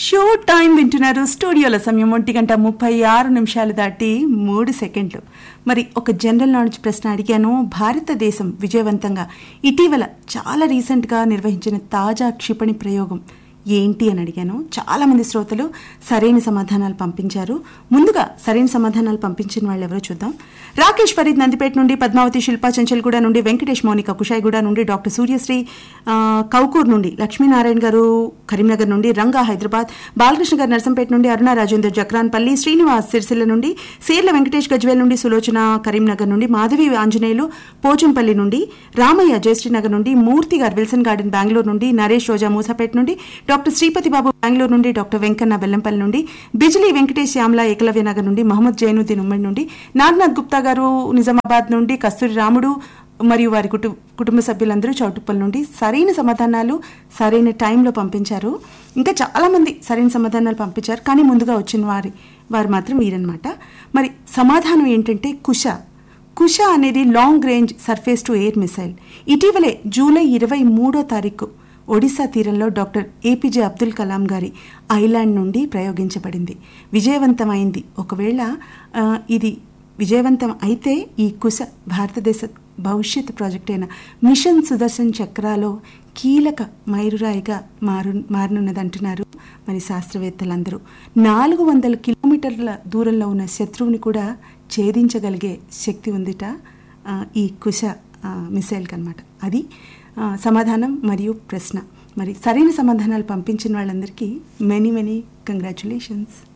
show time వింటున్నారు స్టూడియోల సమయం ఒంటి గంట ముప్పై ఆరు నిమిషాలు దాటి మూడు సెకండ్లు మరి ఒక జనరల్ నాలెడ్జ్ ప్రశ్న అడిగాను భారతదేశం విజయవంతంగా ఇటీవల చాలా రీసెంట్గా నిర్వహించిన తాజా క్షిపణి ప్రయోగం ఏంటి అని అడిగాను చాలా మంది శ్రోతలు సరైన సమాధానాలు పంపించారు ముందుగా సరైన సమాధానాలు పంపించిన వాళ్ళు ఎవరో చూద్దాం రాకేష్ ఫరీద్ నందిపేట నుండి పద్మావతి శిల్పా చంచల్గూడ నుండి వెంకటేష్ మౌనిక కుషాయిగూడ నుండి డాక్టర్ సూర్యశ్రీ ఆ, కౌకూర్ నుండి లక్ష్మీనారాయణ గారు కరీంనగర్ నుండి రంగా హైదరాబాద్ బాలకృష్ణ గారు నర్సంపేట నుండి అరుణ రాజేందర్ జక్రాన్పల్లి శ్రీనివాస్ సిరిసిల్ల నుండి సీర్ల వెంకటేష్ గజ్వేల్ నుండి సులోచన కరీంనగర్ నుండి మాధవి ఆంజనేయులు పోచంపల్లి నుండి రామయ్య జయశ్రీనగర్ నుండి మూర్తి గారు విల్సన్ గార్డెన్ బెంగళూరు నుండి నరేష్ రోజా మూసాపేట నుండి డాక్టర్ శ్రీపతి బాబు బెంగళూరు నుండి డాక్టర్ వెంకన్న బెల్లంపల్లి నుండి బిజిలీ వెంకటేష్ శ్యామల ఏకలవ్య నగర్ నుండి మహమ్మద్ జైనుద్దీన్ ఉమ్మడి నుండి నాగ్నాథ్ గుప్తా గారు నిజామాబాద్ నుండి కస్తూరి రాముడు మరియు వారి కుటు కుటుంబ సభ్యులందరూ చౌటుప్పల్ నుండి సరైన సమాధానాలు సరైన టైంలో పంపించారు ఇంకా చాలా మంది సరైన సమాధానాలు పంపించారు కానీ ముందుగా వచ్చిన వారి వారు మాత్రం వీరన్నమాట మరి సమాధానం ఏంటంటే కుష కుష అనేది long range surface to air missile ఇటీవలే జూలై ఇరవై మూడో తారీఖు ఒడిశా తీరంలో డాక్టర్ ఏపీజే అబ్దుల్ కలాం గారి ఐలాండ్ నుండి ప్రయోగించబడింది విజయవంతమైంది ఒకవేళ ఆ, ఇది విజయవంతం అయితే ఈ కుశ భారతదేశ భవిష్యత్ ప్రాజెక్ట్ అయిన మిషన్ సుదర్శన్ చక్రాలో కీలక మైలురాయిగా మారు మారనున్నదంటున్నారు మరి శాస్త్రవేత్తలందరూ నాలుగు వందల కిలోమీటర్ల దూరంలో ఉన్న శత్రువుని కూడా ఛేదించగలిగే శక్తి ఉందిట ఆ, ఈ కుశ మిసైల్కి అనమాట అది ఆ, సమాధానం మరియు ప్రశ్న మరి సరైన సమాధానాలు పంపించిన వాళ్ళందరికీ మెనీ మెనీ కంగ్రాచులేషన్స్